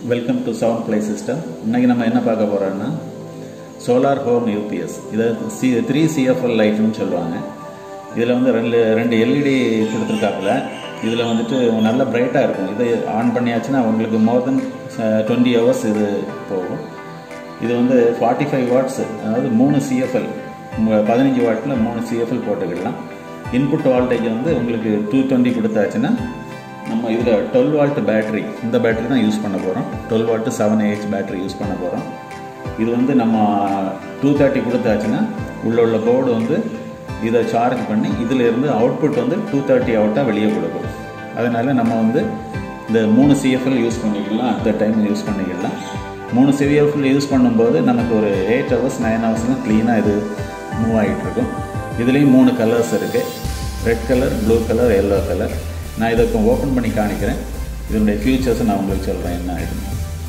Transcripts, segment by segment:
welcome to seven play system இன்னைக்கு நம்ம என்ன பார்க்க போறோம்னா சோலார் ஹோம் யூபிஎஸ் இதை சி த்ரீ சிஎஃப்எல் லைட்னு சொல்லுவாங்க இதில் வந்து ரெண்டு ரெண்டு எல்இடி கொடுத்துருக்காப்புல இதில் வந்துட்டு நல்ல பிரைட்டாக இருக்கும் இது ஆன் பண்ணியாச்சுன்னா உங்களுக்கு மோர் தென் டுவெண்ட்டி ஹவர்ஸ் இது போகும் இது வந்து ஃபார்ட்டி ஃபைவ் வாட்ஸ் அதாவது மூணு சிஎஃப்எல் பதினஞ்சு வாட்டில் மூணு சிஎஃப்எல் போட்டுக்கிடலாம் இன்புட் வால்டேஜ் வந்து உங்களுக்கு டூ டுவெண்ட்டி கொடுத்தாச்சுன்னா நம்ம இதில் டுவெல் வால்ட் பேட்டரி இந்த பேட்டரி தான் யூஸ் பண்ண போகிறோம் twelve volt seven AH battery use பண்ண போகிறோம் இது வந்து நம்ம டூ தேர்ட்டி கொடுத்தாச்சுன்னா உள்ள உள்ள போர்டு வந்து இதை சார்ஜ் பண்ணி இதில் இருந்து அவுட்புட் வந்து டூ தேர்ட்டி அவுட்டாக வெளியே கொடுக்கும் அதனால் நம்ம வந்து இந்த மூணு சிஎஃப்எல் யூஸ் பண்ணிக்கலாம் அந்த டைம் யூஸ் பண்ணிக்கலாம் மூணு சிஎஃப்எல் யூஸ் பண்ணும்போது நமக்கு ஒரு எயிட் ஹவர்ஸ் நைன் ஹவர்ஸ்லாம் க்ளீனாக இது மூவ் ஆகிட்டு இருக்கும் இதுலேயும் மூணு கலர்ஸ் இருக்குது red colour blue colour yellow colour நான் இதை இப்போ ஓப்பன் பண்ணி காணிக்கிறேன் இதனுடைய ஃபியூச்சர்ஸை நான் உங்களுக்கு சொல்கிறேன் என்ன ஆகிடும்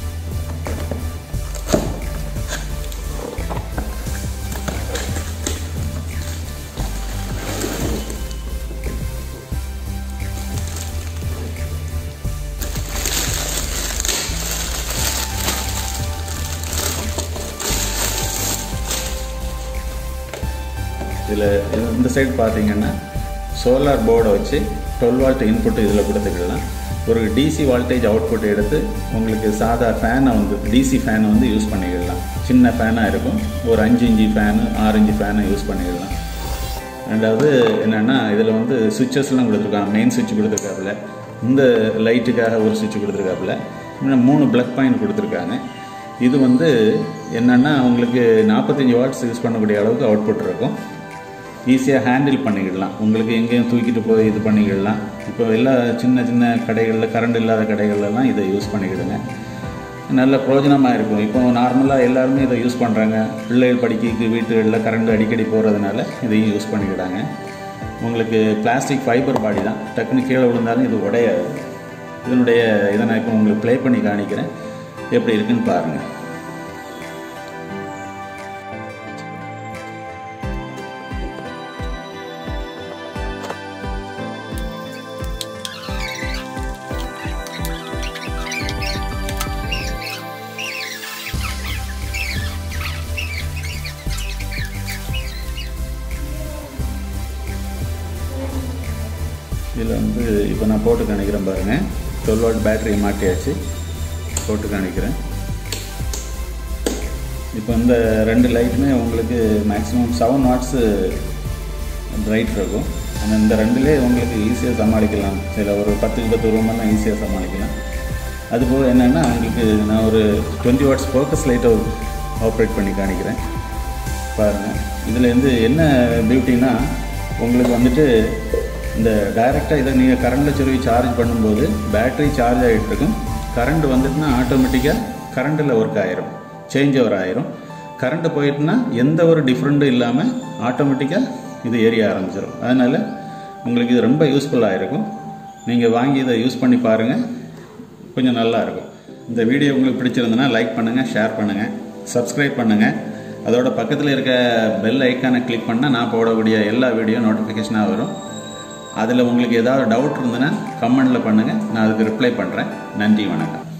இதில் இந்த சைடு பார்த்தீங்கன்னா சோலார் போர்டை வச்சு டுவெல் வால்ட் இன்புட் இதில் கொடுத்துக்கலாம் ஒரு டிசி வால்டேஜ் அவுட்புட் எடுத்து உங்களுக்கு சாதா ஃபேனை வந்து டிசி ஃபேனை வந்து யூஸ் பண்ணிக்கிடலாம் சின்ன ஃபேனாக இருக்கும் ஒரு அஞ்சு இன்ச்சு ஃபேனு ஆறு இன்ச்சு ஃபேனை யூஸ் பண்ணிக்கிடலாம் ரெண்டாவது என்னென்னா இதில் வந்து சுவிச்சஸ்லாம் கொடுத்துருக்காங்க மெயின் சுவிட்ச் கொடுத்துருக்காப்புல இந்த லைட்டுக்காக ஒரு சுவிட்ச் கொடுத்துருக்காப்புல இன்னும் மூணு ப்ளக் பாயிண்ட் கொடுத்துருக்காங்க இது வந்து என்னென்னா உங்களுக்கு நாற்பத்தஞ்சு வாட்ஸ் யூஸ் பண்ணக்கூடிய அளவுக்கு அவுட்புட் இருக்கும் ஈஸியாக ஹேண்டில் பண்ணிக்கிடலாம் உங்களுக்கு எங்கேயும் தூக்கிட்டு போய் இது பண்ணிக்கிடலாம் இப்போ எல்லா சின்ன சின்ன கடைகளில் கரண்ட் இல்லாத கடைகள்லாம் இதை யூஸ் பண்ணிக்கிடுங்க நல்ல பிரயோஜனமாக இருக்கும் இப்போ நார்மலாக எல்லாருமே இதை யூஸ் பண்ணுறாங்க பிள்ளைகள் படிக்க வீட்டுகளில் கரண்ட் அடிக்கடி போகிறதுனால இதையும் யூஸ் பண்ணிக்கிட்டாங்க உங்களுக்கு பிளாஸ்டிக் ஃபைபர் பாடி தான் டக்குன்னு கீழே விழுந்தாலும் இது உடையாது இதனுடைய இதை நான் இப்போ உங்களுக்கு ப்ளே பண்ணி காணிக்கிறேன் எப்படி இருக்குன்னு பாருங்கள் இதில் வந்து இப்போ நான் போட்டு காணிக்கிறேன் பாருங்கள் டுவெல் வாட் பேட்டரியை மாட்டியாச்சு போட்டு காணிக்கிறேன் இப்போ இந்த ரெண்டு லைட்டுமே உங்களுக்கு மேக்ஸிமம் செவன் வாட்ஸு பிரைட் இருக்கும் ஆனால் இந்த ரெண்டுலேயே உங்களுக்கு ஈஸியாக சமாளிக்கலாம் சில ஒரு பத்துக்கு பத்து ரூமெல்லாம் ஈஸியாக சமாளிக்கலாம் அதுபோக என்னென்னா உங்களுக்கு நான் ஒரு டுவெண்ட்டி வாட்ஸ் ஃபோக்கஸ் லைட்டை ஆப்ரேட் பண்ணி காணிக்கிறேன் பாருங்கள் இதில் வந்து என்ன பியூட்டினா உங்களுக்கு வந்துட்டு இந்த டைரெக்டாக இதை நீங்கள் கரண்டில் சொருவி சார்ஜ் பண்ணும்போது பேட்டரி சார்ஜ் ஆகிட்டு இருக்கும் கரண்ட் வந்துட்டுனா ஆட்டோமேட்டிக்காக கரண்டில் ஒர்க் ஆயிரும் சேஞ்ச் ஓவர் ஆயிரும் கரண்ட் போயிட்டுனா எந்த ஒரு டிஃப்ரெண்ட்டும் இல்லாமல் ஆட்டோமேட்டிக்காக இது எரிய ஆரம்பிச்சிடும் அதனால் உங்களுக்கு இது ரொம்ப யூஸ்ஃபுல்லாக இருக்கும் நீங்கள் வாங்கி இதை யூஸ் பண்ணி பாருங்கள் கொஞ்சம் நல்லா இருக்கும் இந்த வீடியோ உங்களுக்கு பிடிச்சிருந்தனா லைக் பண்ணுங்கள் ஷேர் பண்ணுங்கள் சப்ஸ்கிரைப் பண்ணுங்கள் அதோட பக்கத்தில் இருக்க பெல் ஐக்கானை கிளிக் பண்ணால் நான் போடக்கூடிய எல்லா வீடியோ நோட்டிஃபிகேஷனாக வரும் அதில் உங்களுக்கு ஏதாவது டவுட் இருந்ததுன்னா கமெண்டில் பண்ணுங்கள் நான் அதுக்கு ரிப்ளை பண்ணுறேன் நன்றி வணக்கம்